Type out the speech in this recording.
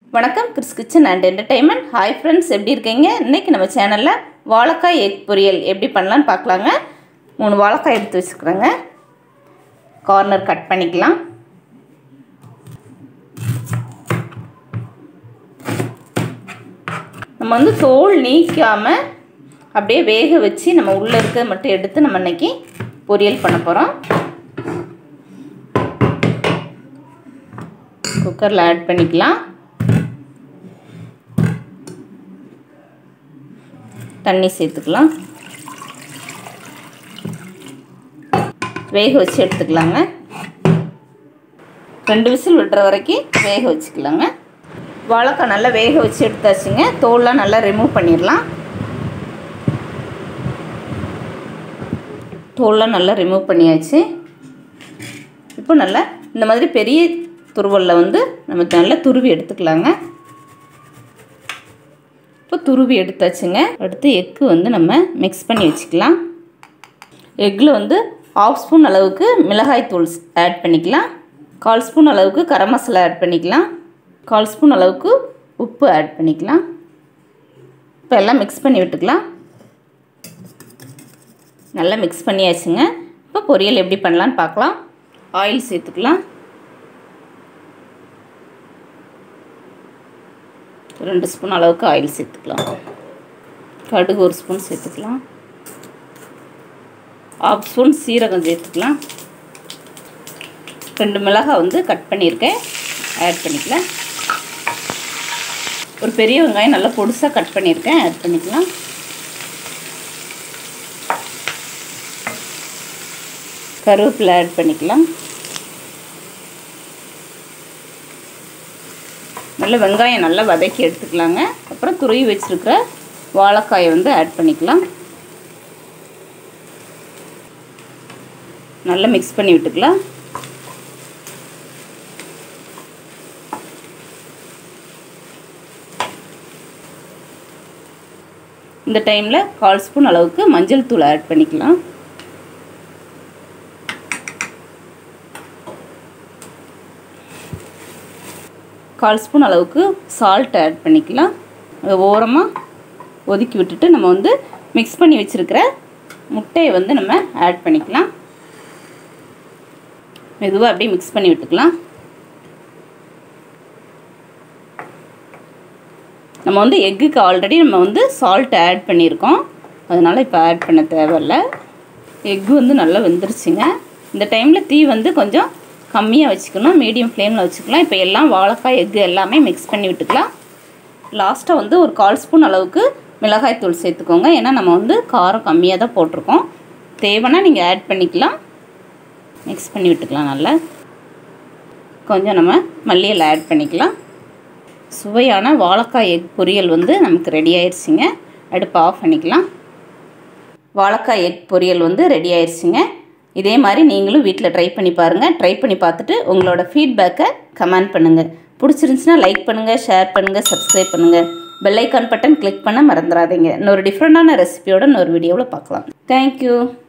வணக்கம் Chris kitchen and entertainment hi friends எப்படி இருக்கீங்க இன்றைக்கி நம்ம சேனலில் வாழைக்காய் எக் பொரியல் எப்படி பண்ணலான்னு பார்க்கலாங்க மூணு வாழைக்காய் எடுத்து வச்சுக்கிறேங்க கார்னர் கட் பண்ணிக்கலாம் நம்ம வந்து தோல் நீக்காமல் அப்படியே வேக வச்சு நம்ம உள்ளே இருக்கிறத மட்டும் எடுத்து நம்ம இன்னைக்கு பொரியல் பண்ண போகிறோம் குக்கரில் ஆட் பண்ணிக்கலாம் தண்ணி சேர்த்துக்கலாம் வேக வச்சு எடுத்துக்கலாங்க ரெண்டு விசில் விடுற வரைக்கும் வேக வச்சுக்கலாங்க வாழைக்காய் நல்லா வேக வச்சு எடுத்தாச்சுங்க தோல்லாம் நல்லா ரிமூவ் பண்ணிடலாம் தோல்லாம் நல்லா ரிமூவ் பண்ணியாச்சு இப்போ நல்லா இந்த மாதிரி பெரிய துருவலில் வந்து நம்ம நல்லா துருவி எடுத்துக்கலாங்க இப்போ துருவி எடுத்தாச்சுங்க அடுத்து எக்கு வந்து நம்ம மிக்ஸ் பண்ணி வச்சுக்கலாம் எக்கில் வந்து ஆஃப் ஸ்பூன் அளவுக்கு மிளகாய் தூள் ஆட் பண்ணிக்கலாம் கால் ஸ்பூன் அளவுக்கு கரம் மசாலா ஆட் பண்ணிக்கலாம் கால் ஸ்பூன் அளவுக்கு உப்பு ஆட் பண்ணிக்கலாம் இப்போ எல்லாம் மிக்ஸ் பண்ணி விட்டுக்கலாம் நல்லா மிக்ஸ் பண்ணியாச்சுங்க இப்போ பொரியல் எப்படி பண்ணலான்னு பார்க்கலாம் ஆயில் சேர்த்துக்கலாம் ரெண்டு ஸ்பூன் அளவுக்கு ஆயில் சேர்த்துக்கலாம் கடுகு ஒரு ஸ்பூன் சேர்த்துக்கலாம் ஆஃப் ஸ்பூன் சீரகம் சேர்த்துக்கலாம் ரெண்டு மிளகாய் வந்து கட் பண்ணியிருக்கேன் ஆட் பண்ணிக்கலாம் ஒரு பெரிய வெங்காயம் நல்லா பொடிசாக கட் பண்ணியிருக்கேன் ஆட் பண்ணிக்கலாம் கருவேப்பிலை ஆட் பண்ணிக்கலாம் நல்லா வெங்காயம் நல்லா வதக்கி எடுத்துக்கலாங்க அப்புறம் துருவி வச்சுருக்கிற வாழைக்காயை வந்து ஆட் பண்ணிக்கலாம் நல்லா மிக்ஸ் பண்ணி விட்டுக்கலாம் இந்த டைமில் கால் ஸ்பூன் அளவுக்கு மஞ்சள் தூள் ஆட் பண்ணிக்கலாம் கால் ஸ்பூன் அளவுக்கு சால்ட் ஆட் பண்ணிக்கலாம் அதை ஓரமாக ஒதுக்கி விட்டுட்டு நம்ம வந்து மிக்ஸ் பண்ணி வச்சுருக்கிற முட்டையை வந்து நம்ம ஆட் பண்ணிக்கலாம் மெதுவாக அப்படியே மிக்ஸ் பண்ணி விட்டுக்கலாம் நம்ம வந்து எக்குக்கு ஆல்ரெடி நம்ம வந்து சால்ட் ஆட் பண்ணியிருக்கோம் அதனால் இப்போ ஆட் பண்ண தேவையில்ல எக்கு வந்து நல்லா வெந்துருச்சுங்க இந்த டைமில் தீ வந்து கொஞ்சம் கம்மியாக வச்சுக்கணும் மீடியம் ஃப்ளேமில் வச்சுக்கலாம் இப்போ எல்லாம் வாழைக்காய் எக்கு எல்லாமே மிக்ஸ் பண்ணி விட்டுக்கலாம் லாஸ்ட்டாக வந்து ஒரு கால் ஸ்பூன் அளவுக்கு மிளகாய் தூள் சேர்த்துக்கோங்க ஏன்னா நம்ம வந்து காரம் கம்மியாக தான் போட்டிருக்கோம் தேவைன்னா நீங்கள் ஆட் பண்ணிக்கலாம் மிக்ஸ் பண்ணி விட்டுக்கலாம் நல்லா கொஞ்சம் நம்ம மல்லியில் ஆட் பண்ணிக்கலாம் சுவையான வாழைக்காய் எக் பொரியல் வந்து நமக்கு ரெடி ஆயிடுச்சுங்க அடுப்பு ஆஃப் பண்ணிக்கலாம் வாழைக்காய் எக் பொரியல் வந்து ரெடி ஆயிடுச்சுங்க இதே மாதிரி நீங்களும் வீட்டில் ட்ரை பண்ணி பாருங்கள் ட்ரை பண்ணி பார்த்துட்டு உங்களோட ஃபீட்பேக்கை கமெண்ட் பண்ணுங்கள் பிடிச்சிருந்துச்சுன்னா லைக் பண்ணுங்கள் ஷேர் பண்ணுங்கள் சப்ஸ்கிரைப் பண்ணுங்கள் பெல்லைக்கான் பட்டன் கிளிக் பண்ண மறந்துடாதீங்க இன்னொரு டிஃப்ரெண்ட்டான ரெசிபியோட இன்னொரு வீடியோவில் பார்க்கலாம் தேங்க்யூ